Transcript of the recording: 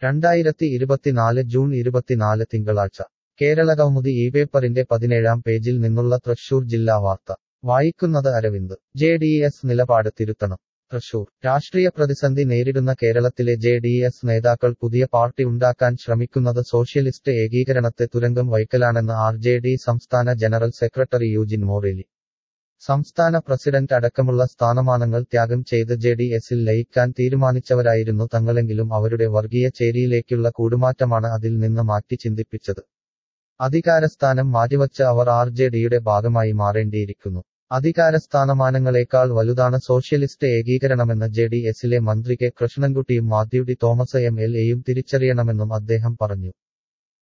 രണ്ടായിരത്തി ഇരുപത്തിനാല് ജൂൺ ഇരുപത്തിനാല് തിങ്കളാഴ്ച കേരളകൗമുദി ഈ പേപ്പറിന്റെ പതിനേഴാം പേജിൽ നിന്നുള്ള തൃശൂർ ജില്ലാ വാർത്ത വായിക്കുന്നത് അരവിന്ദ് ജെ ഡി എസ് നിലപാട് തിരുത്തണം തൃശൂർ രാഷ്ട്രീയ പ്രതിസന്ധി നേരിടുന്ന കേരളത്തിലെ ജെ ഡി എസ് നേതാക്കൾ പുതിയ പാർട്ടി ഉണ്ടാക്കാൻ ശ്രമിക്കുന്നത് സോഷ്യലിസ്റ്റ് ഏകീകരണത്തെ തുരങ്കം വയ്ക്കലാണെന്ന് ആർ ജെ ഡി സംസ്ഥാന ജനറൽ സെക്രട്ടറി യൂജിൻ മോറേലി സംസ്ഥാന പ്രസിഡന്റ് അടക്കമുള്ള സ്ഥാനമാനങ്ങൾ ത്യാഗം ചെയ്ത് ജെ ഡി എസിൽ ലയിക്കാൻ തീരുമാനിച്ചവരായിരുന്നു തങ്ങളെങ്കിലും അവരുടെ വർഗീയ ചേരിയിലേക്കുള്ള കൂടുമാറ്റമാണ് അതിൽ നിന്ന് മാറ്റി ചിന്തിപ്പിച്ചത് അധികാരസ്ഥാനം മാറ്റിവച്ച് അവർ ആർ ജെ ഡിയുടെ ഭാഗമായി മാറേണ്ടിയിരിക്കുന്നു അധികാരസ്ഥാനമാനങ്ങളെക്കാൾ വലുതാണ് സോഷ്യലിസ്റ്റ് ഏകീകരണമെന്ന് ജെ ഡി എസിലെ മന്ത്രി കെ കൃഷ്ണൻകുട്ടിയും Mathew T Thomas M L എയും തിരിച്ചറിയണമെന്നും അദ്ദേഹം പറഞ്ഞു